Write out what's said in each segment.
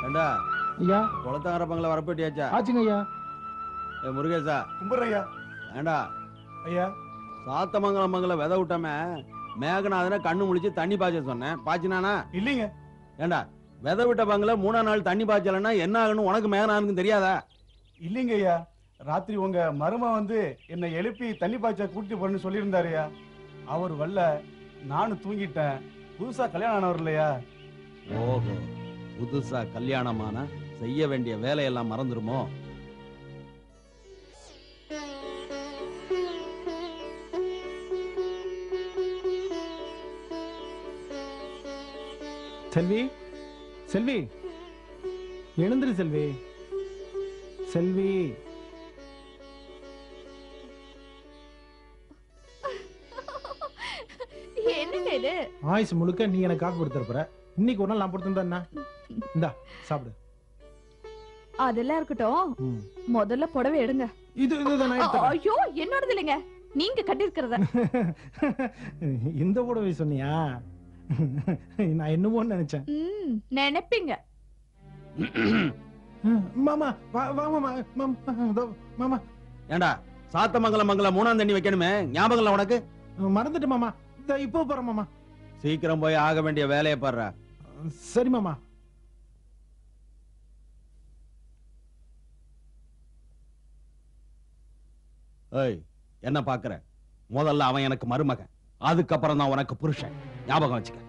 ஏண்டா ஐயா குளத்தங்கர பங்கள வரப்பட்டியாச்சா ஆச்சுங்க ஐயா ஏ முருகேசா கும்பிட்றையா ஏண்டா ஐயா சாத்தமங்கலம் மங்கல விதை விட்டாம மேகநாதனை கண்ணு முழிச்சு தண்ணி பாய்ச்ச சொன்னேன் பாய்ச்சினானா இல்லைங்க ஏண்டா விதை விட்ட பங்கள மூணா நாள் தண்ணி பாய்ச்சலன்னா என்ன ஆகணும் உனக்கு மேகநாதனுக்கு தெரியாதா இல்லைங்க ஐயா ராத்திரி உங்க மரும வந்து என்னை எழுப்பி தண்ணி பாய்ச்ச கூட்டிட்டு போறேன்னு சொல்லியிருந்தாருயா அவர் வரல நானும் தூங்கிட்டேன் புதுசா கல்யாணம் ஆனவர் இல்லையா ஓஹோ புதுசா கல்யாணமான செய்ய வேண்டிய வேலையெல்லாம் மறந்துருமோ செல்வி செல்வி எழுந்துரு செல்வி செல்வி என்னங்க இது ஆயுசு முழுக்க நீ எனக்கு காப்பி கொடுத்துருப்பற இன்னைக்கு ஒரு நாள் நான் கொடுத்துருந்தா என்ன இந்தா சாப்பிடு அதெல்லாம் இருக்கட்டும் ம். முதல்ல புடவை எடுங்க இது இதுதான் நான் எடுத்துக்கிறேன். ஐயோ என்னோடது இல்லைங்க நீங்க கட்டிருக்கிறத இந்த புடவை சொன்னியா நான் என்னமோன்னு நினைச்சேன் ம், நினைப்பீங்க மாமா வா வா மாமா மாமா இதோ, மாமா ஏண்டா சாத்தமங்கலம் மங்கலம் மூணாம் தண்ணி வைக்கணுமே ஞாபகம் இல்ல உனக்கு மறந்துட்டு மாமா இதோ இப்போ போறேன் மாமா சீக்கிரம் போய் ஆக வேண்டிய வேலையை பாடுற சரி மாமா ஏய் என்ன பாக்குற முதல்ல அவன் எனக்கு மருமகன் அதுக்கப்புறம் தான் உனக்கு புருஷன் ஞாபகம் வச்சுக்க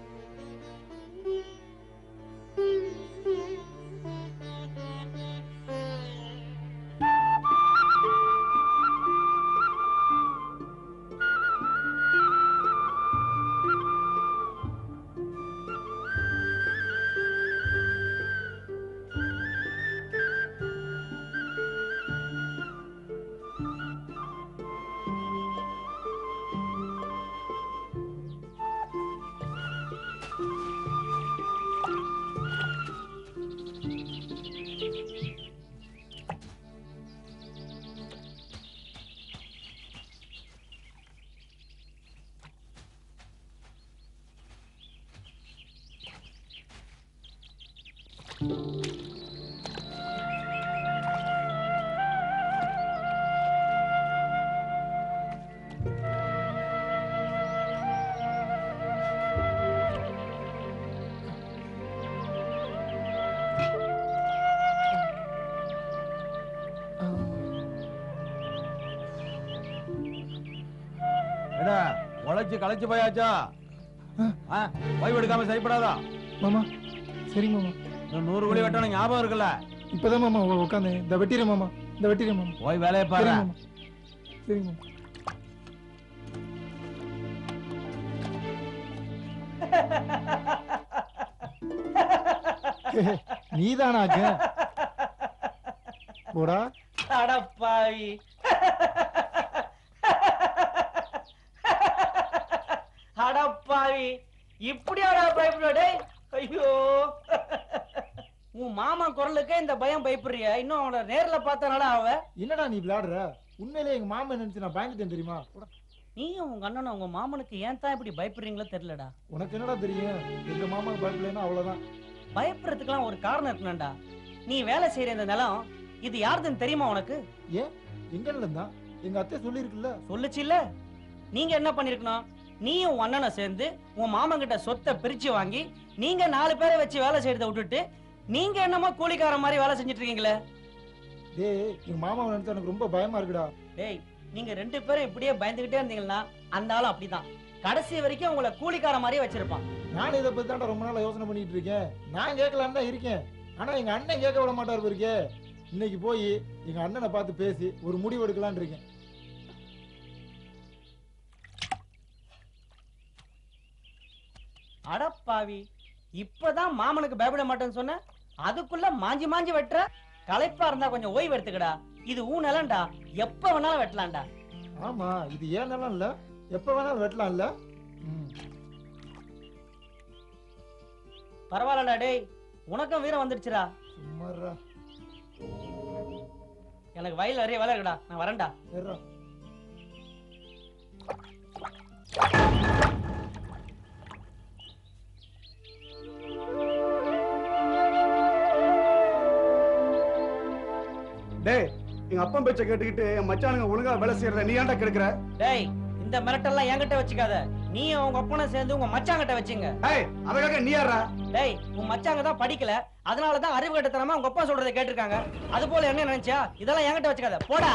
ஏடா உழைச்சு களைச்சு போயாச்சா ஆ, ஓய்வு எடுக்காம சரிப்படாதா மாமா சரி மாமா இன்னும் நூறு கோடி வெட்டணும் ஞாபகம் இருக்குல்ல இப்பதான் மாமா உட்காந்து இந்த வெட்டிடுறேன் மாமா இந்த வெட்டிடுறேன் மாமா போய் வேலையை சரி பாரு மாமா சரி மாமா நீதானாக்க போடா அடப்பாவி அடப்பாவி இப்படியாடா பயப்படுற டேய் ஐயோ உன் மாமா குரலுக்கு இந்த பயம் பயப்படுறிய இன்னும் அவன நேர்ல பார்த்தனால அவ என்னடா நீ விளையாடுற உண்மையிலே எங்க மாமன் நினைச்சு நான் பயந்துட்டேன் தெரியுமா போடா. நீயும் உங்க அண்ணனும் உங்க மாமனுக்கு ஏன் தான் இப்படி பயப்படுறீங்களோ தெரியலடா உனக்கு என்னடா தெரியும் எங்க மாமாக்கு பயப்படலைன்னா அவ்வளவுதான் பயப்படுறதுக்கெல்லாம் ஒரு காரணம் இருக்கணும்டா நீ வேலை செய்யற இந்த நிலம் இது யாருதுன்னு தெரியுமா உனக்கு எங்க இருந்தா எங்க அத்தை சொல்லியிருக்குல்ல சொல்லுச்சு இல்ல நீங்க என்ன பண்ணிருக்கணும் நீயும் உன் அண்ணனை சேர்ந்து உன் மாமன் கிட்ட சொத்தை பிரிச்சு வாங்கி நீங்க நாலு பேரை வச்சு வேலை செய்யறத விட்டுட்டு நீங்க என்னமோ கூலிக்கார மாதிரி வேலை செஞ்சுட்டு இருக்கீங்களே டேய் எங்க மாமாவை நினைச்சா எனக்கு ரொம்ப பயமா இருக்குடா டேய் நீங்க ரெண்டு பேரும் இப்படியே பயந்துகிட்டே இருந்தீங்கன்னா அந்த ஆளும் அப்படிதான் கடைசி வரைக்கும் உங்களை கூலிக்கார மாதிரியே வச்சிருப்பான் நானும் இதை பத்தி தான்டா ரொம்ப நாளா யோசனை பண்ணிட்டு இருக்கேன் நான் கேட்கலான்னு தான் இருக்கேன் ஆனா எங்க அண்ணன் கேட்க விட மாட்டாரு இருக்கே இன்னைக்கு போய் எங்க அண்ணனை பார்த்து பேசி ஒரு முடிவு எடுக்கலாம்னு இருக்கேன் அடப்பாவி இப்பதான் மாமனுக்கு பயப்பட மாட்டேன்னு சொன்ன அதுக்குள்ள மாஞ்சி மாஞ்சி வெட்டுற களைப்பா இருந்தா கொஞ்சம் ஓய்வு எடுத்துக்கடா இது ஊ நிலம்டா எப்ப வேணாலும் வெட்டலாம்டா ஆமா இது ஏன் நிலம் இல்ல எப்ப வேணாலும் வெட்டலாம் இல்ல பரவாயில்லடா டேய் உனக்கும் வீரம் வந்துடுச்சுடா சும்மாறா எனக்கு வயல் நிறைய வேலை இருக்குடா நான் வரேன்டா சரிடா டேய் எங்க அப்பா பேச்ச கேட்டுக்கிட்டு என் மச்சானுங்க ஒழுங்கா வேலை செய்யறத நீ ஏன்டா கெடுக்கிற டேய் இந்த மிரட்டெல்லாம் என்கிட்ட வச்சுக்காத நீயும் உங்க அப்பனும் சேர்ந்து உங்க மச்சாங்கிட்ட வச்சுங்க டேய் அதுக்காக நீ யாரா டேய் உன் மச்சாங்க தான் படிக்கல அதனால தான் அறிவு கட்டத்தனமா உங்க அப்பா சொல்றதை கேட்டிருக்காங்க அது போல என்ன நினைச்சியா இதெல்லாம் என்கிட்ட வச்சுக்காத போடா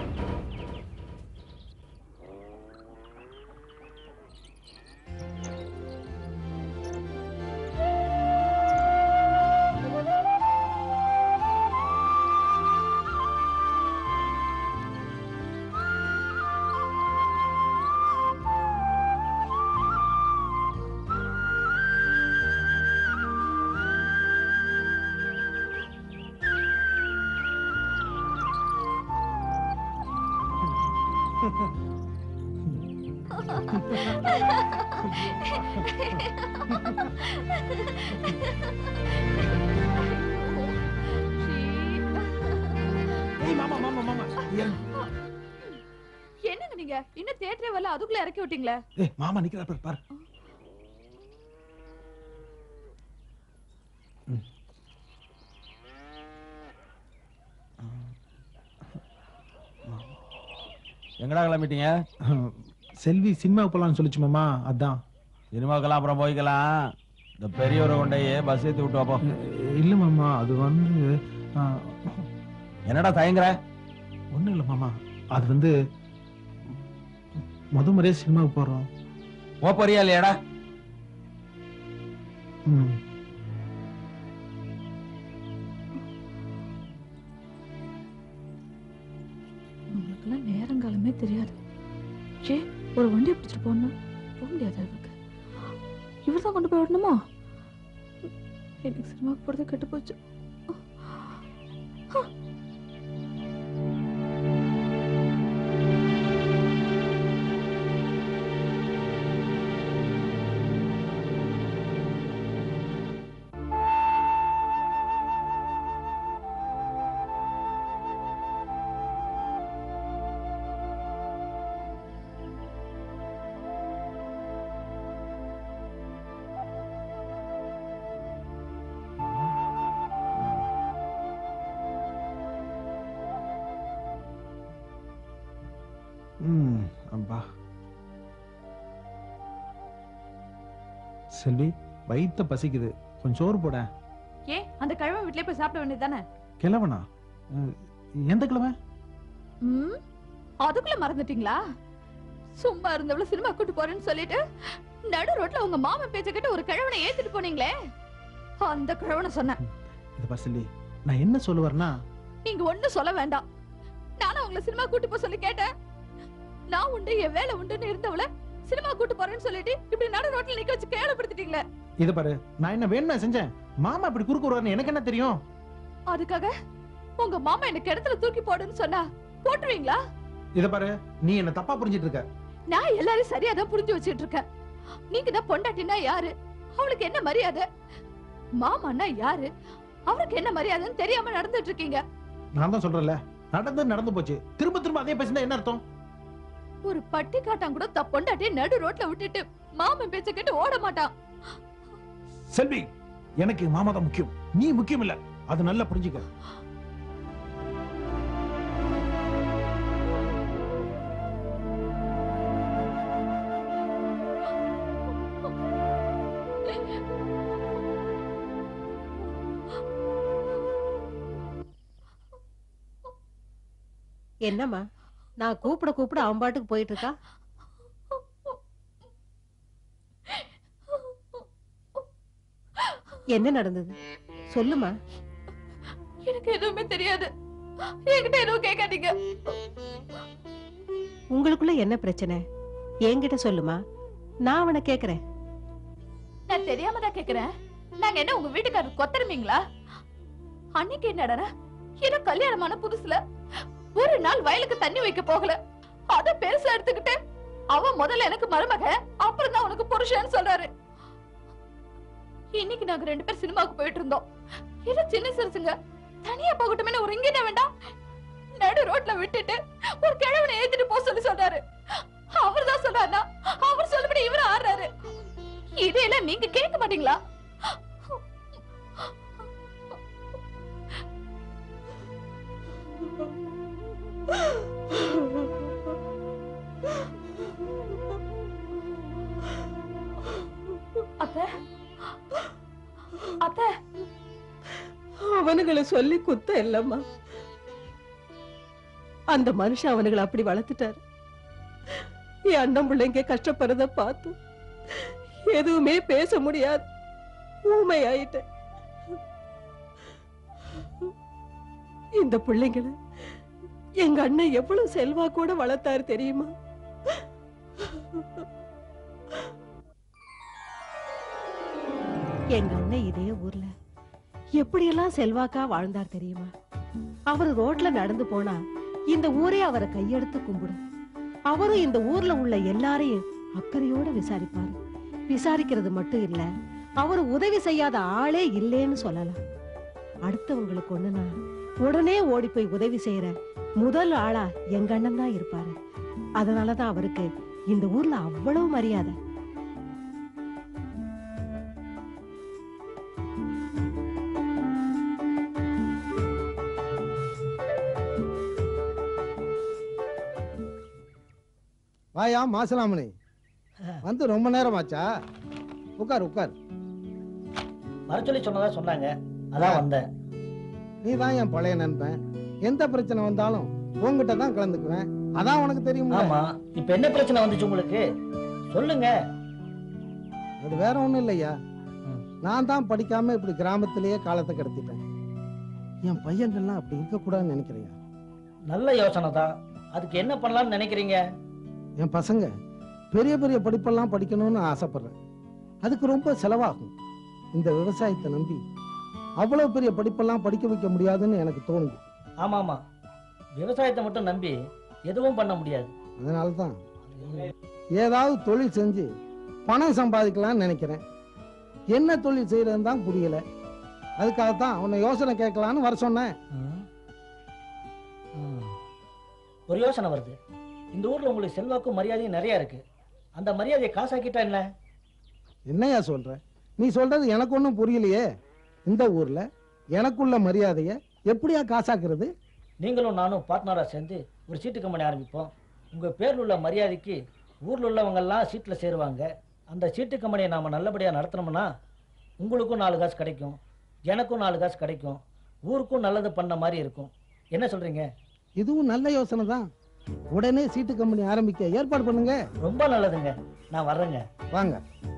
ஏய் மாமா மாமா மாமா ஏன் என்னங்க நீங்க இன்னும் தேட்டரே வரல அதுக்குள்ள இறக்கி விட்டீங்களே ஏய் மாமா நிக்கிறா பாரு பாரு ம். எங்கடா கிளம்பிட்டீங்க செல்வி சினிமா போலாம்னு சொல்லிச்சு மாமா அதான் சினிமாக்கெல்லாம் அப்புறம் போய்க்கலாம் இந்த பெரியவரை கொண்டையே பஸ் ஏத்தி விட்டு வாப்போ இல்ல மாமா அது வந்து என்னடா தயங்குற ஒண்ணும் இல்ல மாமா அது வந்து முத முறையா சினிமாவுக்கு போறோம் போ போறியா இல்லையாடா ம். உங்களுக்குலாம் நேரங்காலமே தெரியாது ஏ ஒரு வண்டியை பிடிச்சிட்டு போகணும் போக முடியாது இவருக்கு இவர் தான் கொண்டு போய் விடணுமா எனக்கு சினிமாவுக்கு போறது கெட்டு போச்சு ம் அப்பா செல்வி வயித்த பசிக்குது கொஞ்சம் சோறு போட ஏ அந்த கிழமை வீட்லயே போய் சாப்பிட வேண்டியது தானே கிழவனா அஹ், எந்த கிழமை ம் அதுக்குள்ள மறந்துட்டீங்களா சும்மா இருந்தவள சினிமா கூட்டு போறேன்னு சொல்லிட்டு நடு ரோட்ல உங்க மாமன் பேச்ச கேட்டு ஒரு கிழவனை ஏத்திட்டு போனீங்களே அந்த கிழவனை சொன்னேன் இது பா செல்வி நான் என்ன சொல்ல வரேன்னா நீங்க ஒண்ணும் சொல்ல வேண்டாம் நானும் உங்களை சினிமா கூட்டு போக சொல்லி கேட்டேன் நான் உண்டு என் வேலை உண்டுன்னு இருந்தவள சினிமா கூட்டு போறேன்னு சொல்லிட்டு இப்படி நடு ரோட்ல நிக்க வச்சு கேவலப்படுத்திட்டீங்களே இத பாரு நான் என்ன வேணும்னா செஞ்சேன் மாமா இப்படி குறுக்கு வருவாருன்னு எனக்கு என்ன தெரியும் அதுக்காக உங்க மாமா எனக்கு இடத்துல தூக்கி போடுன்னு சொன்னா போட்டுருவீங்களா இத பாரு நீ என்ன தப்பா புரிஞ்சிட்டு இருக்க நான் எல்லாரையும் சரியா தான் புரிஞ்சு வச்சிட்டு இருக்கேன் நீங்க தான் பொண்டாட்டினா யாரு அவளுக்கு என்ன மரியாதை மாமான்னா யாரு அவருக்கு என்ன மரியாதைன்னு தெரியாம நடந்துட்டு இருக்கீங்க நான் தான் சொல்றேன்ல நடந்து நடந்து போச்சு திரும்ப திரும்ப அதே பேசினா என்ன அர்த்தம் ஒரு பட்டி காட்டான் கூட தப் பொண்டாட்டி நடு ரோட்ல விட்டுட்டு மாமன் பேச்ச கேட்டு ஓட மாட்டான் செல்வி எனக்கு மாமா தான் முக்கியம் நீ முக்கியம் இல்ல அது நல்லா புரிஞ்சுக்க என்னம்மா நான் கூப்பிட கூப்பிட அவன் பாட்டுக்கு போயிட்டு இருக்கா என்ன நடந்தது சொல்லுமா எனக்கு எதுவுமே தெரியாது என்கிட்ட எதுவும் கேட்காதீங்க உங்களுக்குள்ள என்ன பிரச்சனை என்கிட்ட சொல்லுமா நான் அவனை கேக்குறேன் நான் தெரியாம தான் கேக்குறேன் நாங்க என்ன உங்க வீட்டுக்காரர் கொத்தருமீங்களா அன்னைக்கு என்னடா ஏதோ கல்யாணமான புதுசுல ஒரு நாள் வயலுக்கு தண்ணி வைக்க போகல அத பெருசா எடுத்துக்கிட்டு அவன் முதல்ல எனக்கு மருமக அப்புறம் தான் உனக்கு புருஷன்னு சொல்றாரு இன்னைக்கு நாங்க ரெண்டு பேரும் சினிமாவுக்கு போயிட்டு இருந்தோம் ஏதோ சின்ன சிறுசுங்க தனியா போகட்டுமே ஒரு இங்கே வேண்டாம் நடு ரோட்ல விட்டுட்டு ஒரு கிழவனை ஏத்திட்டு போக சொல்லி சொல்றாரு அவர் தான் சொல்றாருன்னா அவர் சொல்லபடி இவரு ஆடுறாரு இதையெல்லாம் நீங்க கேட்க மாட்டீங்களா அத்த அத்த அவனுங்களை சொல்லி குத்த இல்லம்மா அந்த மனுஷன் அவனுங்களை அப்படி வளர்த்துட்டாரு என் அண்ணன் பிள்ளைங்க கஷ்டப்படுறத பார்த்து எதுவுமே பேச முடியாது ஊமை ஆயிட்டேன் இந்த பிள்ளைங்களை எங்க அண்ணன் எவ்வளவு செல்வா கூட வளர்த்தாரு தெரியுமா எங்க அண்ணன் இதே ஊர்ல எப்படியெல்லாம் செல்வாக்கா வாழ்ந்தார் தெரியுமா அவர் ரோட்ல நடந்து போனா இந்த ஊரே அவரை கையெடுத்து கும்பிடும் அவரும் இந்த ஊர்ல உள்ள எல்லாரையும் அக்கறையோட விசாரிப்பாரு விசாரிக்கிறது மட்டும் இல்ல அவர் உதவி செய்யாத ஆளே இல்லேன்னு சொல்லலாம் அடுத்தவங்களுக்கு ஒண்ணுனா உடனே ஓடி போய் உதவி செய்யற முதல் ஆளா எங்க அண்ணன் தான் இருப்பாரு அதனாலதான் அவருக்கு இந்த ஊர்ல அவ்வளவு மரியாதை வாயா மாசலாமணி வந்து ரொம்ப நேரம் ஆச்சா உட்கார் உட்கார் வர சொல்லி சொன்னதா சொன்னாங்க அதான் வந்தேன் நீ தான் என் பழைய நண்பன் எந்த பிரச்சனை வந்தாலும் உன்கிட்ட தான் கலந்துக்குவேன் அதான் உனக்கு தெரியும் ஆமா இப்ப என்ன பிரச்சனை வந்துச்சு உங்களுக்கு சொல்லுங்க அது வேற ஒண்ணும் இல்லையா ம். நான் தான் படிக்காம இப்படி கிராமத்திலேயே காலத்தை கடத்திட்டேன் என் பையன்கள்லாம் அப்படி இருக்கக்கூடாதுன்னு நினைக்கிறியா நல்ல யோசனை தான் அதுக்கு என்ன பண்ணலாம்னு நினைக்கிறீங்க என் பசங்க பெரிய பெரிய படிப்பெல்லாம் படிக்கணும்னு ஆசைப்படுறேன் அதுக்கு ரொம்ப செலவாகும் இந்த விவசாயத்தை நம்பி அவ்வளவு பெரிய படிப்பெல்லாம் படிக்க வைக்க முடியாதுன்னு எனக்கு தோணுது ஆமா ஆமா விவசாயத்தை மட்டும் நம்பி எதுவும் பண்ண முடியாது அதனால தான் ஏதாவது தொழில் செஞ்சு பணம் சம்பாதிக்கலாம்னு நினைக்கிறேன் என்ன தொழில் செய்யறதுன்னு தான் புரியல அதுக்காகத்தான் உன்னை யோசனை கேட்கலான்னு வர சொன்னேன் ம். ம். ஒரு யோசனை வருது இந்த ஊர்ல உங்களுக்கு செல்வாக்கும் மரியாதையும் நிறைய இருக்கு அந்த மரியாதையை காசாக்கிட்டா என்ன என்னையா சொல்ற நீ சொல்றது எனக்கு ஒன்றும் புரியலையே இந்த ஊர்ல எனக்குள்ள மரியாதையை எப்படியா காசாக்குறது நீங்களும் நானும் பார்ட்னரா சேர்ந்து ஒரு சீட்டு கம்பெனி ஆரம்பிப்போம் உங்க பேர்ல உள்ள மரியாதைக்கு ஊர்ல உள்ளவங்க எல்லாம் சீட்ல சேருவாங்க அந்த சீட்டு கம்பெனியை நாம நல்லபடியா நடத்தினோம்னா உங்களுக்கும் நாலு காசு கிடைக்கும் எனக்கும் நாலு காசு கிடைக்கும் ஊருக்கும் நல்லது பண்ண மாதிரி இருக்கும் என்ன சொல்றீங்க இதுவும் நல்ல யோசனை தான் உடனே சீட்டு கம்பெனி ஆரம்பிக்க ஏற்பாடு பண்ணுங்க ரொம்ப நல்லதுங்க நான் வர்றேங்க வாங்க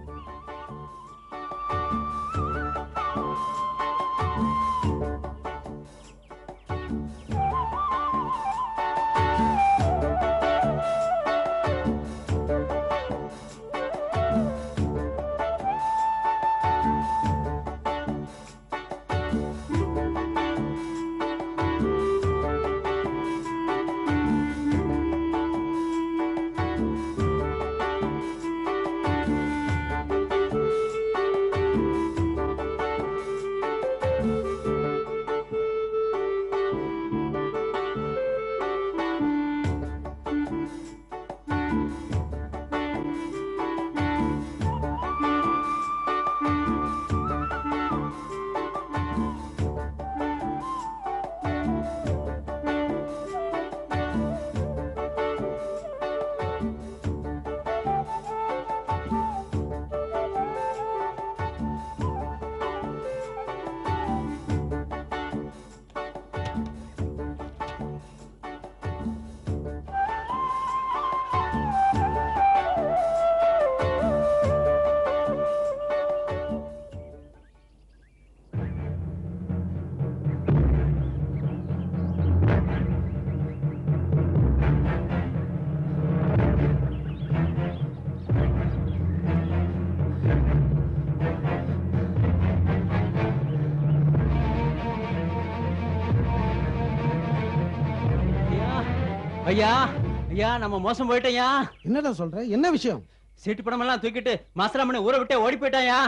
ஐயா ஐயா ஐயா நம்ம மோசம் போயிட்டோம்யா என்னடா சொல்ற என்ன விஷயம் சீட்டு படம் எல்லாம் தூக்கிட்டு மாசலாமணி ஊரை விட்டே ஓடி போயிட்டாயா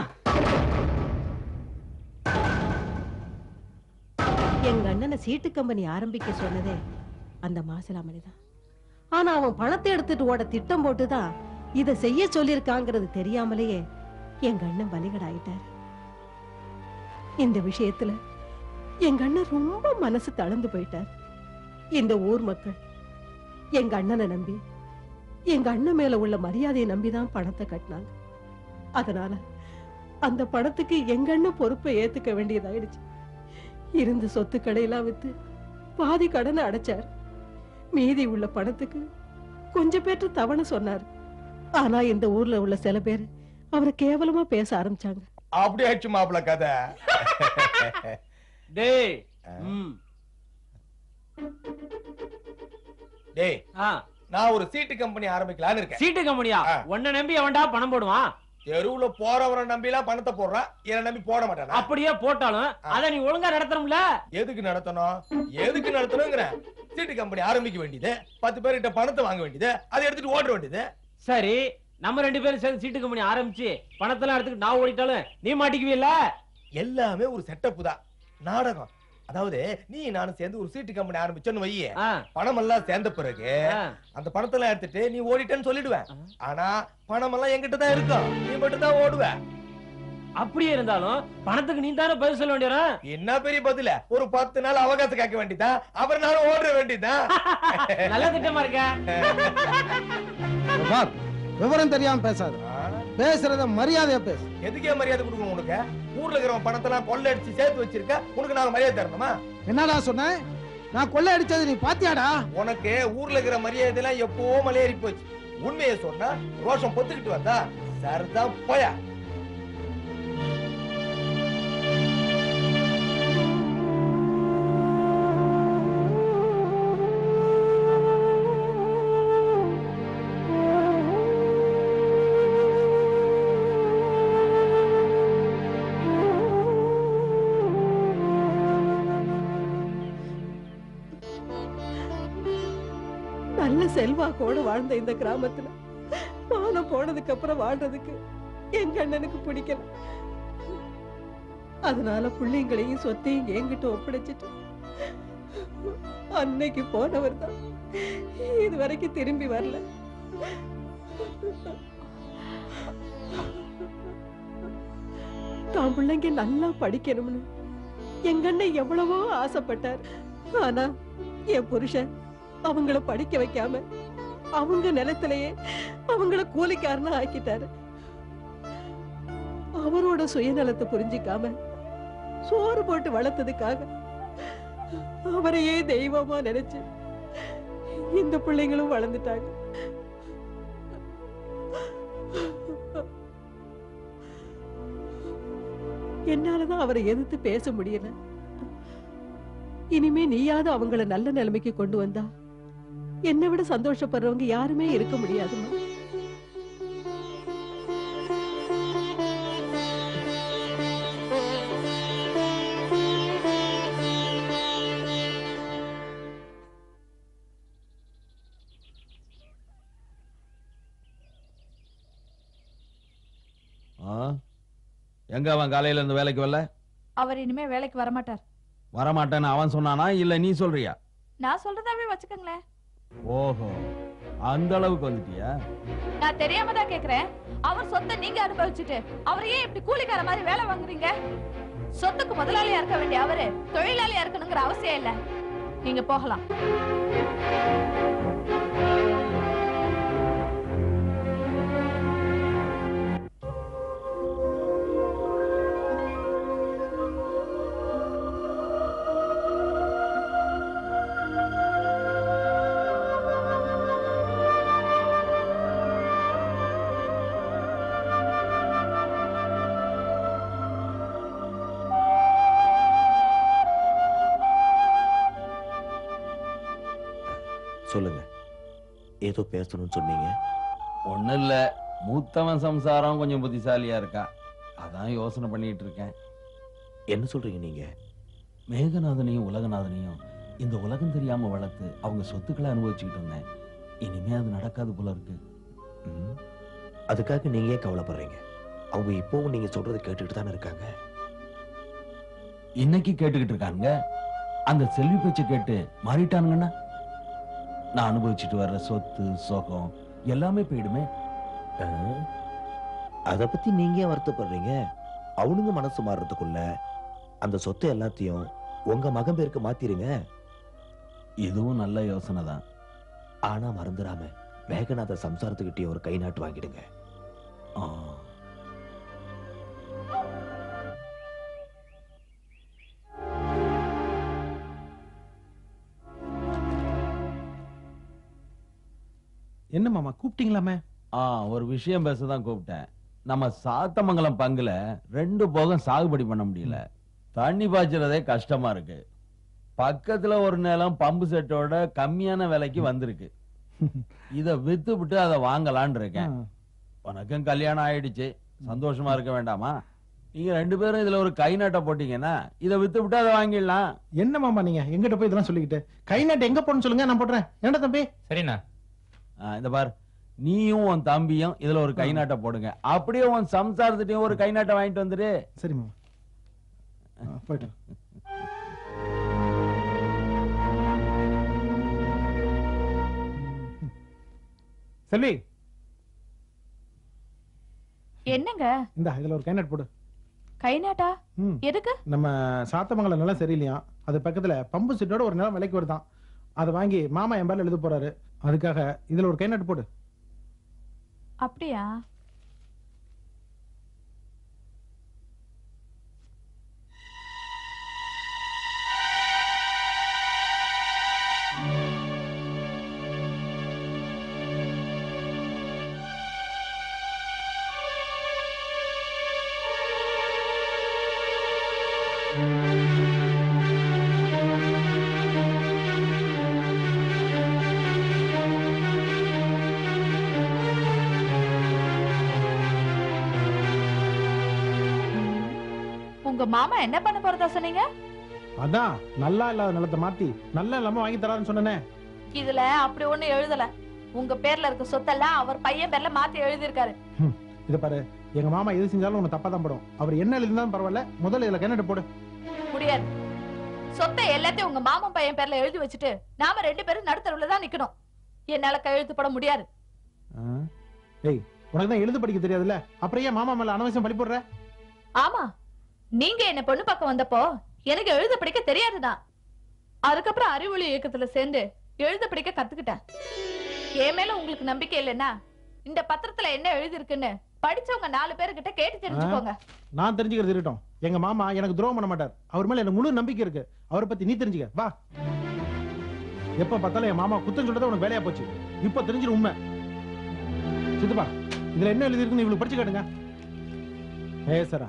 எங்க அண்ணனை சீட்டு கம்பெனி ஆரம்பிக்க சொன்னதே அந்த மாசிலாமணி தான் ஆனா அவன் பணத்தை எடுத்துட்டு ஓட திட்டம் போட்டுதான் இத செய்ய சொல்லியிருக்காங்கிறது தெரியாமலேயே எங்க அண்ணன் பலிகடாயிட்டார் இந்த விஷயத்துல எங்க அண்ணன் ரொம்ப மனசு தளர்ந்து போயிட்டார் இந்த ஊர் மக்கள் எங்க அண்ணனை நம்பி எங்க அண்ணன் மேல உள்ள மரியாதையை நம்பிதான் பணத்தை கட்டினாங்க அதனால அந்த பணத்துக்கு எங்க அண்ணன் பொறுப்பை ஏத்துக்க வேண்டியதாயிடுச்சு இருந்த சொத்து கடையெல்லாம் வித்து பாதி கடனை அடைச்சார் மீதி உள்ள பணத்துக்கு கொஞ்சம் பேற்று தவணை சொன்னார் ஆனா இந்த ஊர்ல உள்ள சில பேர் அவரை கேவலமா பேச ஆரம்பிச்சாங்க அப்படி ஆச்சு மாப்பிள கதை டேய் ம் டேய் ஆ நான் ஒரு சீட்டு கம்பெனி ஆரம்பிக்கலாம்னு இருக்கேன் சீட்டு கம்பெனியா ஆ. உன்னை நம்பி அவன்டா பணம் போடுவான் தெருவுல போறவரை நம்பி எல்லாம் பணத்தை போடுறான் என்ன நம்பி போட மாட்டானா அப்படியே போட்டாலும் ஆ. அத நீ ஒழுங்கா நடத்தணும்ல எதுக்கு நடத்தணும் எதுக்கு நடத்தணுங்கிறேன் சீட்டு கம்பெனி ஆரம்பிக்க வேண்டியது பத்து பேர்கிட்ட பணத்தை வாங்க வேண்டியது அதை எடுத்துட்டு ஓட வேண்டியது சரி நம்ம ரெண்டு பேரும் சேர்ந்து சீட்டு கம்பெனி ஆரம்பிச்சு பணத்தெல்லாம் எடுத்துட்டு நான் ஓடிட்டாலும் நீ மாட்டிக்குவீல்ல எல்லாமே ஒரு செட்டப் தான் நாடகம் அதாவது நீ நானும் சேர்ந்து ஒரு சீட்டு கம்பெனி ஆரம்பிச்சோன்னு வையே ஆ, பணம் எல்லாம் சேர்ந்த பிறகு ஆ. அந்த பணத்தெல்லாம் எடுத்துட்டு நீ ஓடிட்டேன்னு சொல்லிடுவேன் ஆ. ஆனா பணம் எல்லாம் என்கிட்ட தான் இருக்கும் நீ மட்டும் தான் ஓடுவ அப்படியே இருந்தாலும் பணத்துக்கு நீ தானே பதில் சொல்ல வேண்டியவன் என்ன பெரிய பதில ஒரு பத்து நாள் அவகாசம் கேட்க வேண்டியதா அப்புறம் நானும் ஓடுற வேண்டியதான் நல்ல திட்டமா இருக்க பார் விவரம் தெரியாம பேசாத பேசுறத மரியாதையா பேசு எதுக்கே மரியாதை கொடுக்கணும் உனக்கு ஊர்ல இருக்கிறவன் பணத்தெல்லாம் கொள்ளை அடிச்சு சேர்த்து வச்சிருக்க உனக்கு நாங்க மரியாதை தரணுமா என்னடா சொன்னேன் நான் கொள்ளை அடிச்சது நீ பாத்தியாடா உனக்கு ஊர்ல இருக்கிற மரியாதை எல்லாம் எப்பவோ மலையேறி போச்சு உண்மையை சொன்னா ரோஷம் பொத்துக்கிட்டு வந்தா சரிதான் போயா நல்ல செல்வாக்கோட வாழ்ந்த இந்த கிராமத்துல மானம் போனதுக்கு அப்புறம் வாழ்றதுக்கு எங்க அண்ணனுக்கு பிடிக்கல அதனால பிள்ளைங்களையும் சொத்தையும் என்கிட்ட ஒப்படைச்சிட்டு அன்னைக்கு போனவர் தான் இது வரைக்கும் திரும்பி வரல தான் பிள்ளைங்க நல்லா படிக்கணும்னு எங்க அண்ணன் எவ்வளவோ ஆசைப்பட்டார் ஆனா என் புருஷன் அவங்கள படிக்க வைக்காம அவங்க நிலத்திலேயே அவங்கள கூலிக்காரனா ஆக்கிட்டாரு அவரோட சுயநலத்தை புரிஞ்சிக்காம சோறு போட்டு வளர்த்ததுக்காக அவரையே தெய்வமா நினைச்சு இந்த பிள்ளைங்களும் வளர்ந்துட்டாங்க என்னாலதான் அவரை எதிர்த்து பேச முடியல இனிமே நீயாவது அவங்கள நல்ல நிலைமைக்கு கொண்டு வந்தா என்னை விட சந்தோஷப்படுறவங்க யாருமே இருக்க முடியாதுமா ஆ? எங்க அவன் காலையில இருந்து வேலைக்கு வரல அவர் இனிமே வேலைக்கு வரமாட்டார் வரமாட்டேன்னு அவன் சொன்னானா இல்ல நீ சொல்றியா நான் சொல்றதாவே வச்சுக்கோங்களேன் ஓஹோ அந்த அளவுக்கு வந்துட்டியா நான் தெரியாம தான் கேக்குறேன் அவர் சொத்தை நீங்க அனுபவிச்சுட்டு அவரையே இப்படி கூலிக்கார மாதிரி வேலை வாங்குறீங்க சொத்துக்கு முதலாளியா இருக்க வேண்டிய அவரு தொழிலாளியா இருக்கணுங்கிற அவசியம் இல்ல நீங்க போகலாம் சொல்லுங்க ஏதோ பேசணும்னு சொன்னீங்க ஒண்ணு இல்ல மூத்தவன் சம்சாரம் கொஞ்சம் புத்திசாலியா இருக்கா அதான் யோசனை பண்ணிட்டு இருக்கேன் என்ன சொல்றீங்க நீங்க மேகநாதனையும் உலகநாதனையும் இந்த உலகம் தெரியாம வளர்த்து அவங்க சொத்துக்களை அனுபவிச்சுக்கிட்டு இருந்தேன் இனிமே அது நடக்காது போல இருக்கு ம். அதுக்காக நீங்க ஏன் கவலைப்படுறீங்க அவங்க இப்போவும் நீங்க சொல்றதை கேட்டுட்டு தானே இருக்காங்க இன்னைக்கு கேட்டுக்கிட்டு இருக்காங்க அந்த செல்வி பேச்சை கேட்டு மாறிட்டானுங்கன்னா நான் அனுபவிச்சுட்டு வர்ற சொத்து சோகம் எல்லாமே போயிடுமே ஆ? அத பத்தி நீங்க ஏன் வருத்தப்படுறீங்க அவனுங்க மனசு மாறுறதுக்குள்ள அந்த சொத்து எல்லாத்தையும் உங்க மகன் பேருக்கு மாத்திருங்க இதுவும் நல்ல யோசனை தான் ஆனா மறந்துடாம மேகநாத சம்சாரத்துக்கிட்டே ஒரு கை நாட்டு வாங்கிடுங்க ஆ. என்ன மாமா கூப்பிட்டீங்களாமே ஆ ஒரு விஷயம் பேச தான் கூப்பிட்டேன் நம்ம சாத்தமங்கலம் பங்குல ரெண்டு போகம் சாகுபடி பண்ண முடியல தண்ணி பாய்ச்சறதே கஷ்டமா இருக்கு பக்கத்துல ஒரு நிலம் பம்பு செட்டோட கம்மியான விலைக்கு வந்திருக்கு இத வித்துவிட்டு அதை வாங்கலாம்னு இருக்கேன் உனக்கும் கல்யாணம் ஆயிடுச்சு சந்தோஷமா இருக்க வேண்டாமா நீங்க ரெண்டு பேரும் இதுல ஒரு கை நாட்டை போட்டீங்கன்னா இதை வித்துவிட்டு அதை வாங்கிடலாம் என்ன மாமா நீங்க எங்கிட்ட போய் இதெல்லாம் சொல்லிக்கிட்டு கை நாட்டு எங்க போன்னு சொல்லுங்க நான் போடுறேன் என்னடா தம்பி சரிண்ணா ஆ, இந்த பார் நீயும் உன் தம்பியும் இதுல ஒரு கை நாட்டை போடுங்க அப்படியே உன் சம்சாரத்திட்டையும் ஒரு கை நாட்டை வாங்கிட்டு வந்துரு சரி மாமா ஆ, போயிட்டு வா. செல்வி என்னங்க இந்த இதுல ஒரு கைநாட் போடு கை நாட்டா ம். எதுக்கு நம்ம சாத்தமங்கலம் நிலம் சரியில்லையா அது பக்கத்துல பம்பு செட்டோட ஒரு நிலம் விலைக்கு வருதான் அதை வாங்கி மாமா என் பேர்ல எழுத போறாரு அதுக்காக இதுல ஒரு கைநாட்டு போடு அப்படியா உங்க மாமா என்ன பண்ண போறதா சொன்னீங்க அதான் நல்லா இல்லாத நிலத்தை மாத்தி நல்லா இல்லாம வாங்கி தரான்னு சொன்னனே இதுல அப்படி ஒண்ணு எழுதல உங்க பேர்ல இருக்க சொத்தெல்லாம் அவர் பையன் பேர்ல மாத்தி எழுதியிருக்காரு இத பாரு எங்க மாமா எது செஞ்சாலும் உனக்கு தப்பா தான் படும் அவர் என்ன எழுதினாலும் பரவாயில்ல முதல்ல இதுல கைநாட்டு போடு முடியாது சொத்தை எல்லாத்தையும் உங்க மாமன் பையன் பேர்ல எழுதி வச்சுட்டு நாம ரெண்டு பேரும் நடுத்தருவுல தான் நிக்கணும் என்னால கையெழுத்து போட முடியாது ஆ? ஏய் உனக்கு தான் எழுத படிக்க தெரியாதுல்ல அப்புறம் ஏன் மாமா மேல அனவசியம் பழி போடுற ஆமா நீங்க என்ன பொண்ணு பக்கம் வந்தப்போ எனக்கு எழுத படிக்க தெரியாதுதான் அதுக்கப்புறம் அறிவொளி இயக்கத்துல சேர்ந்து எழுத படிக்க கத்துக்கிட்டேன் என் மேல உங்களுக்கு நம்பிக்கை இல்லைன்னா இந்த பத்திரத்துல என்ன எழுதி இருக்குன்னு படிச்சவங்க நாலு பேருக்கிட்ட கேட்டு தெரிஞ்சுக்கோங்க நான் தெரிஞ்சுக்கிறது இருக்கட்டும் எங்க மாமா எனக்கு துரோகம் பண்ண மாட்டார் அவர் மேல எனக்கு முழு நம்பிக்கை இருக்கு அவரை பத்தி நீ தெரிஞ்சுக்க வா எப்ப பார்த்தாலும் என் மாமா குத்தம் சொல்றத உனக்கு வேலையா போச்சு இப்ப தெரிஞ்சிடும் உண்மை சித்தப்பா இதுல என்ன எழுதி இருக்குன்னு இவளுக்கு படிச்சு காட்டுங்க பேசரா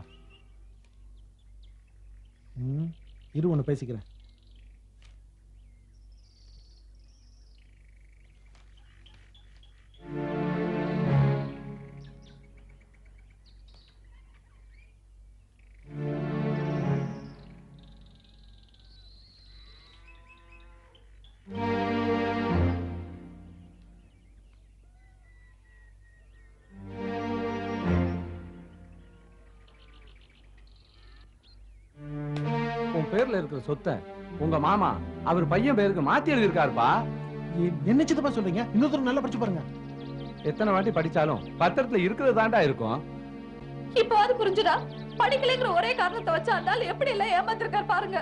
ம், இரு ஒண்ணு பேசிக்கிறேன் உன் பேர்ல இருக்கிற சொத்தை உங்க மாமா அவர் பையன் பேருக்கு மாத்தி எழுதியிருக்காருப்பா எ- என்ன சித்தப்பா சொல்றீங்க இன்னொருத்தர் நல்லா படிச்சு பாருங்க எத்தனை வாட்டி படிச்சாலும் பத்திரத்துல இருக்கிறது தாண்டா இருக்கும் இப்போது புரிஞ்சுதா படிக்கலைங்கிற ஒரே காரணத்தை வச்சு அந்த ஆள் எப்படி எல்லாம் ஏமாத்திருக்காரு பாருங்க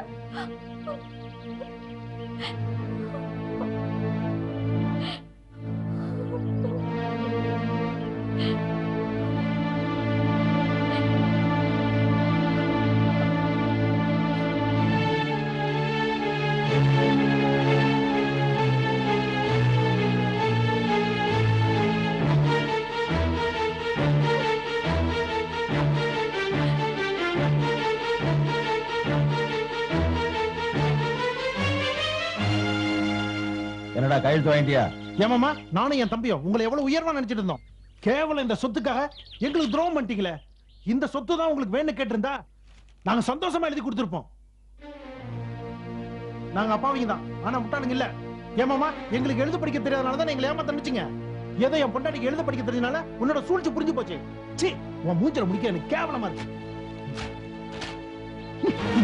என்னடா கையெழுத்து வாங்கிட்டியா ஏமாமா நானும் என் தம்பியும் உங்களை எவ்வளவு உயர்வா நினைச்சிட்டு இருந்தோம் கேவலம் இந்த சொத்துக்காக எங்களுக்கு துரோகம் பண்ணிட்டீங்களே இந்த சொத்து தான் உங்களுக்கு வேணும் கேட்டிருந்தா நாங்க சந்தோஷமா எழுதி கொடுத்திருப்போம் நாங்க அப்பாவிங்க தான் ஆனா முட்டாளுங்க இல்ல ஏமாமா எங்களுக்கு எழுத படிக்க தெரியாதனால தான் எங்களை ஏமாத்த நினைச்சீங்க ஏதோ என் பொண்டாட்டிக்கு எழுத படிக்க தெரிஞ்சனால உன்னோட சூழ்ச்சி புரிஞ்சு போச்சு சீ உன் மூஞ்சில முடிக்க எனக்கு கேவலமா இருக்கு